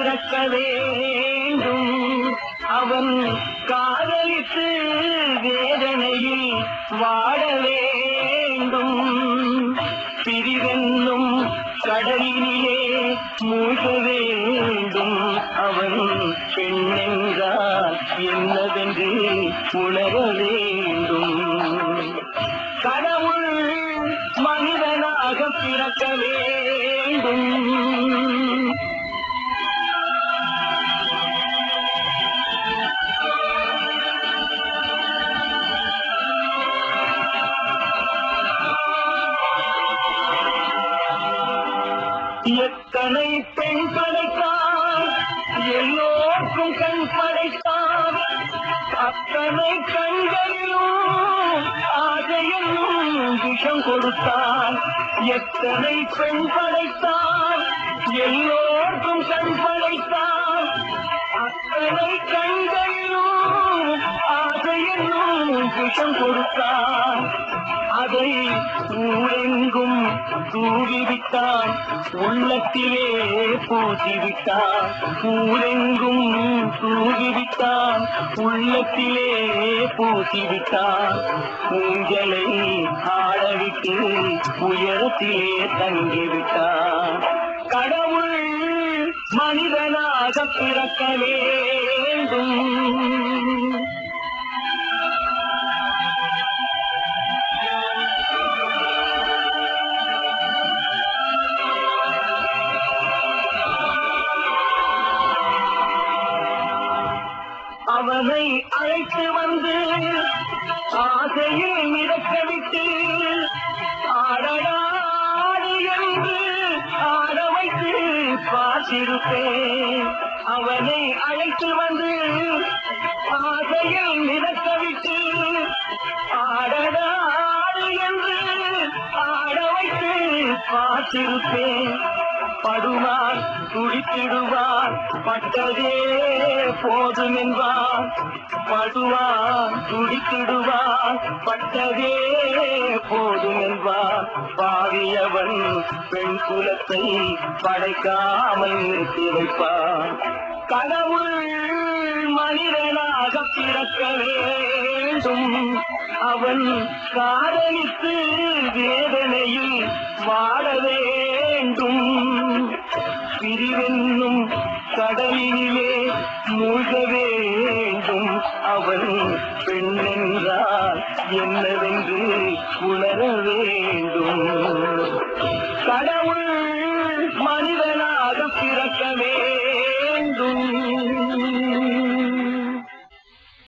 பிறக்க வேண்டும் அவன் காதலித்து வேதனையில் வாட வேண்டும் பிரிவென்னும் கடலினிலே மூழ்க வேண்டும் அவன் பெண்ணென்றால் என்னவென்று உணர வேண்டும் கடவுள் மனிதனாக பிறக்க வேண்டும் எத்தனை பெண் படைத்தான் எல்லோருக்கும் கண் படைத்தான் அத்தனை கண்களிலும் ஆசையும் விஷம் கொடுத்தான் எத்தனை பெண் படைத்தான் எல்லோருக்கும் கண் படைத்தான் அத்தனை கண்களிலும் ஆசையும் விஷம் கொடுத்தான் அதை ஊரெங்கும் தூவிவிட்டான் உள்ளத்திலே பூசிவிட்டான் ஊரெங்கும் தூவிவிட்டான் உள்ளத்திலே பூசிவிட்டான் ஊஞ்சலை ஆடவிட்டு உயரத்திலே தங்கிவிட்டான் கடவுள் மனிதனாக பிறக்க வேண்டும் அவனை அழைத்து வந்து ஆசையில் மிதக்க விட்டு ஆடடாடு என்று ஆட வைத்து பார்த்திருப்பேன் அவனை அழைத்து வந்து ஆசையில் மிதக்க விட்டு ஆடடாடு என்று ஆட வைத்து பார்த்திருப்பேன் படுவார் துடித்திடுவார் பட்டதே போதும் என்பார் படுவார் துடித்திடுவார் பட்டதே போதும் என்பார் பாவியவன் பெண் குலத்தை படைக்காமல் நிறுத்தி வைப்பார் கடவுள் மனிதனாக பிறக்க வேண்டும் அவன் காதலித்து வேதனையில் வாழ வேண்டும் பிரிவென்னும் கடலிலே மூழ்க வேண்டும் அவன் பெண்ணென்றால் என்னவென்று உணர வேண்டும் கடவுள் மனிதனாக பிறக்க வேண்டும்